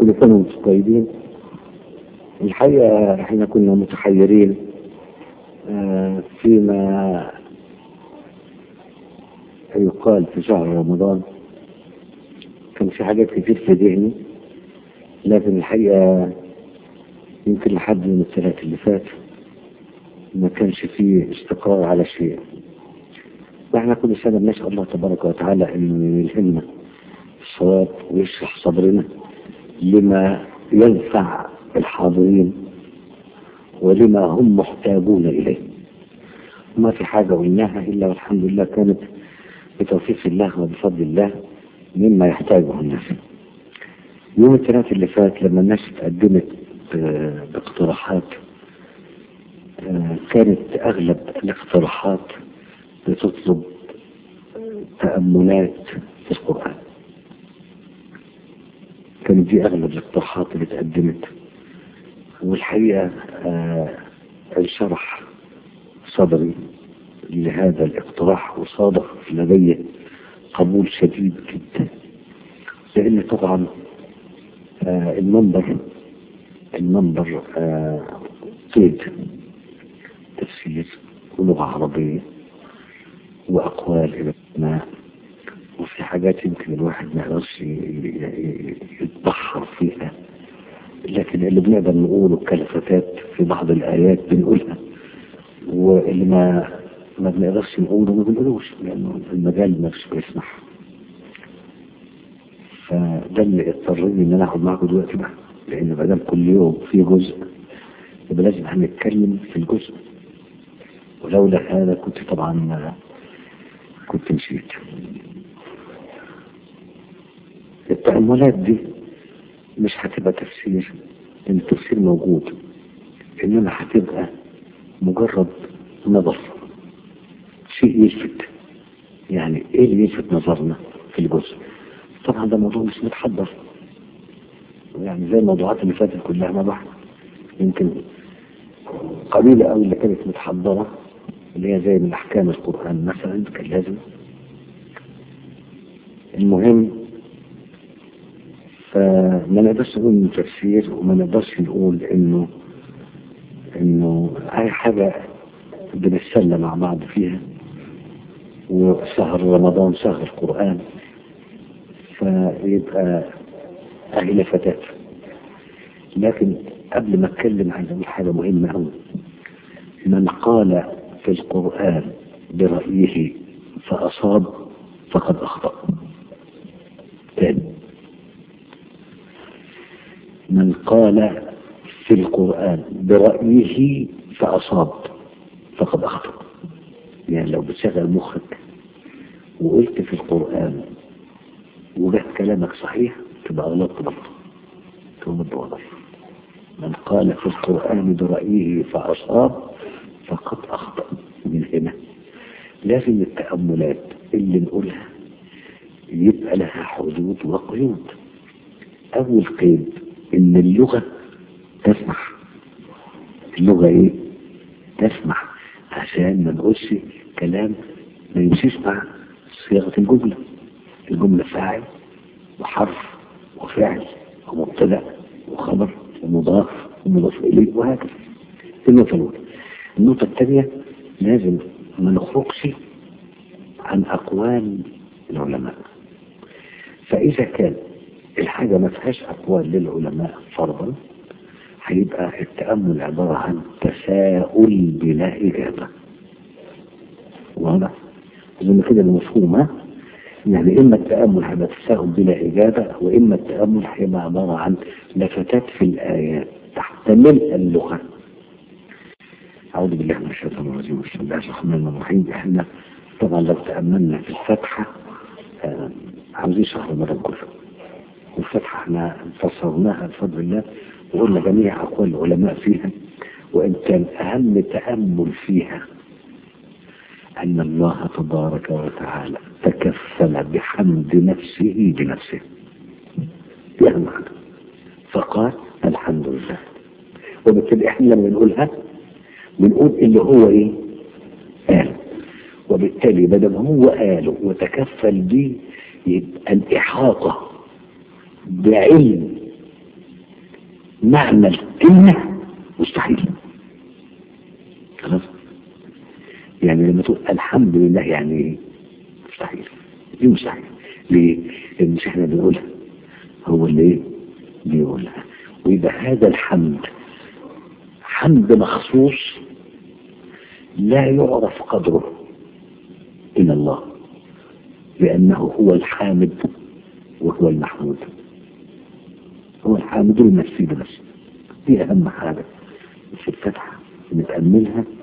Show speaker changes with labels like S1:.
S1: كل سنة وانتم طيبين الحقيقة احنا كنا متحيرين آه، فيما يقال في شهر رمضان كان في حاجات كتير في ذهني لكن الحقيقة يمكن لحد من الثلاث اللي فات ما كانش فيه استقرار على شيء واحنا كل سنة بنسأل الله تبارك وتعالى انه يلهمنا الصواب ويشرح صدرنا لما ينفع الحاضرين ولما هم محتاجون إليه ما في حاجة قلناها إلا والحمد لله كانت بتوفيق الله وبفضل الله مما يحتاجه الناس يوم الثلاث اللي فات لما الناس تقدمت آه، باقتراحات آه، كانت أغلب الاقتراحات بتطلب تأملات في القرآن كانت دي أغلب الاقتراحات اللي اتقدمت والحقيقة آه، انشرح صدري لهذا الاقتراح وصادف لدي قبول شديد جدا لأن طبعا آه، المنبر المنبر آه، قيد تفسير ولغة عربية وأقوال العلماء وفي حاجات يمكن الواحد ما يقدرش ي- ي- يتبحر فيها لكن اللي بنقدر نقوله كلفتات في بعض الآيات بنقولها واللي ما ما بنقدرش نقوله ما بنقولوش لأنه المجال نفسه بيسمح فده اللي اضطرني إن أنا أقعد معاكم دلوقتي بقى لأن ما دام كل يوم في جزء يبقى لازم هنتكلم في الجزء ولولا هذا كنت طبعا كنت مشيت التأملات دي مش هتبقى تفسير لأن التفسير موجود إنما هتبقى مجرد نظر شيء يلفت يعني إيه اللي يلفت نظرنا في الجزء طبعا ده موضوع مش متحضر يعني زي الموضوعات اللي فاتت كلها ما بعد يمكن قليلة أوي اللي كانت متحضرة اللي هي زي من أحكام القرآن مثلا كان لازم المهم فما نقدرش نقول انه تفسير وما نقدرش نقول انه انه اي حاجة بنتسلى مع بعض فيها وشهر رمضان شهر القرآن فيبقى اهي لفتات لكن قبل ما اتكلم عايز اقول حاجة مهمة قوي من قال في القرآن برأيه فأصاب فقد أخطأ تاني من قال في القرآن برأيه فأصاب فقد أخطأ يعني لو بتشغل مخك وقلت في القرآن وجه كلامك صحيح تبقى غلطت برضه تغلط غلط من قال في القرآن برأيه فأصاب فقد أخطأ من هنا لازم التأملات اللي نقولها يبقى لها حدود وقيود أول قيد إن اللغة تسمح اللغة إيه؟ تسمح عشان ما نقولش كلام ما يمشيش مع صياغة الجملة الجملة فاعل وحرف وفعل ومبتدأ وخبر ومضاف ومضاف إليه وهكذا دي النقطة الأولى النقطة الثانية لازم ما نخرجش عن أقوال العلماء فإذا كان الحاجة ما فيهاش أقوال للعلماء فرضا هيبقى التأمل عبارة عن تساؤل بلا إجابة واضح؟ أظن كده المفهوم ها؟ يعني إما التأمل هيبقى تساؤل بلا إجابة وإما التأمل هيبقى عبارة عن لفتات في الآيات تحتمل اللغة أعوذ بالله من الشيطان الرجيم بسم الله الرحمن الرحيم إحنا طبعا لو تأملنا في الفتحة آه، عاوزين شهر رمضان كله والفتحة احنا فسرناها بفضل الله وقلنا جميع أقوال العلماء فيها وإن كان أهم تأمل فيها أن الله تبارك وتعالى تكفل بحمد نفسه بنفسه دي أهم حاجة فقال الحمد لله وبالتالي احنا لما بنقولها بنقول اللي هو ايه قال وبالتالي بدل هو قاله وتكفل به يبقى الإحاطة بعلم معنى الكلمة مستحيل خلاص يعني لما تقول الحمد لله يعني ايه مستحيل دي مستحيل ليه؟ لان مش احنا بنقولها هو اللي ايه بيقولها ويبقى هذا الحمد حمد مخصوص لا يعرف قدره إلى الله لأنه هو الحامد وهو المحمود هو الحامد المسيد بس دي أهم حاجة في الفتحة نتأملها